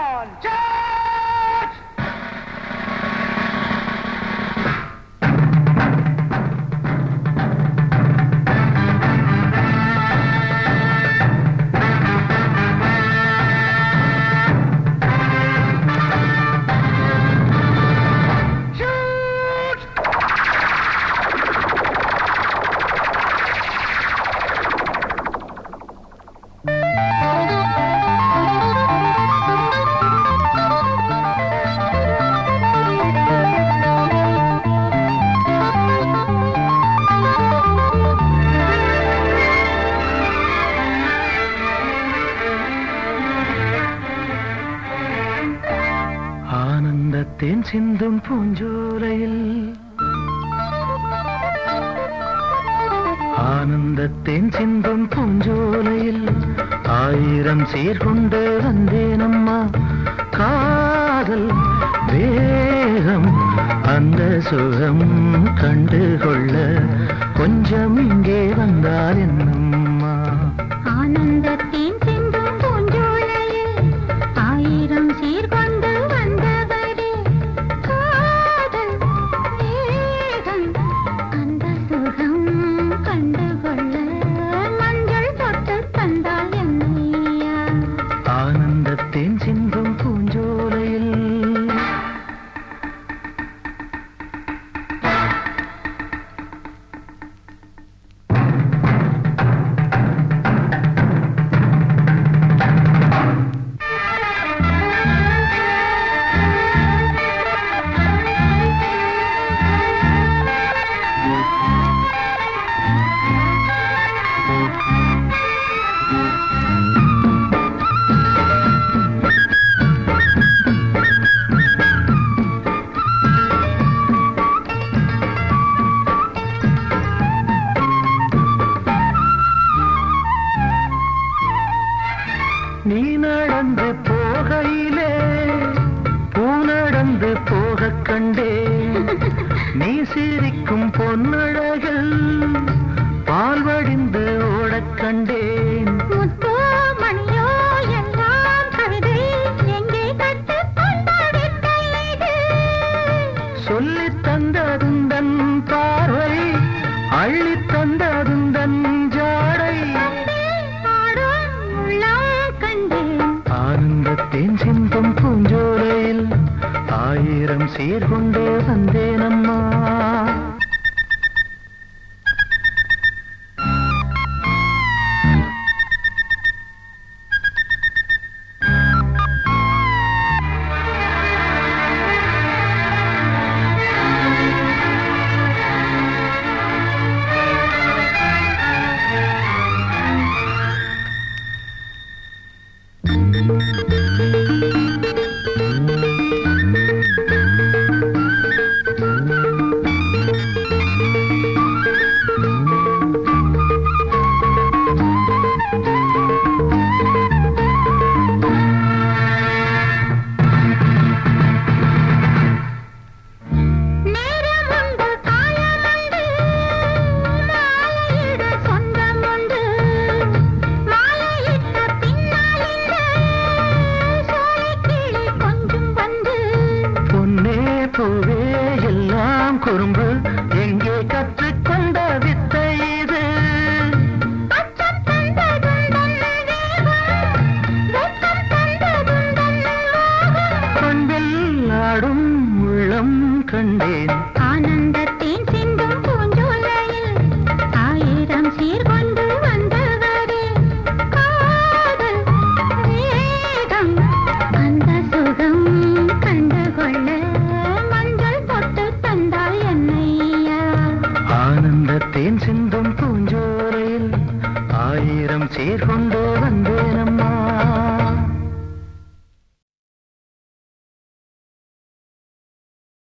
on, charge! Shoot! ஆனந்தத்தேன் சிந்தும் பூஞ்சோலையில் ஆனந்தத்தேன் சிந்தும் பூஞ்சோலையில் ஆயிரம் சீர்கொண்டு வந்தேனம்மா காதல் வேகம் அந்த சுகம் கண்டுகொள்ள கொஞ்சம் இங்கே வந்தால் என்னம்மா ஆனந்தத்தின் சிந்தும் பூஞ்சோலையில் ஆயிரம் சீர்கொண்டு வந்தவரே காதல் வேகம் அந்த சுகம் கண்டுகொள்ள மஞ்சள் தொட்டு தந்தால் என்னையா ஆனந்தத்தேன் சிந்தும் பூஞ்சோலையில் நீ நடந்து போகையிலே பூ நடந்து போகக் கண்டேன் நீ சிரிக்கும் பொன்னழகில் பால் வடிந்து ஓடக் கண்டேன் முத்தோ மணியோ எல்லாம் கவிதை எங்கே கற்றுக்கொண்ட வித்தை இது சொல்லித் தந்ததுந்தன் பார்வை அள்ளித் தந்ததுந்தன் ஜாடை ஆடும் உள்ளம் கண்டேன் ஆனந்தத்தேன் சிந்தும் பூஞ்சோலையில் ஆயிரம் சீர்கொண்டு வந்தேனம்மா நேரமுண்டு காலமுண்டு மாலையிட சொந்தமுண்டு மாலையிட்ட பின்னால் இந்த சோலைக்கிளி கொஞ்சம் வந்து பொன்னே பூவே எல்லாம் குறும்பு எங்கே கற்றுக்கொண்ட வித்தை இது பச்சம் தந்ததுந்தன் வேகம் வெட்கம் தந்ததுந்தன் மோகம் பண்பில் ஆடும் உள்ளம் கண்டேன் ஆனந்தத்தின் சிந்தும் பூஞ்சோலையில் ஆயிரம் சீர்கொண்டு வந்தவரே காதல் வேகம் அந்த சுகம் கண்டுகொள்ள மஞ்சள் தொட்டு தந்தால் என்னையா ஆனந்தத்தேன் சிந்தும் பூஞ்சோலையில் ஆயிரம் சீர்கொண்டு வந்து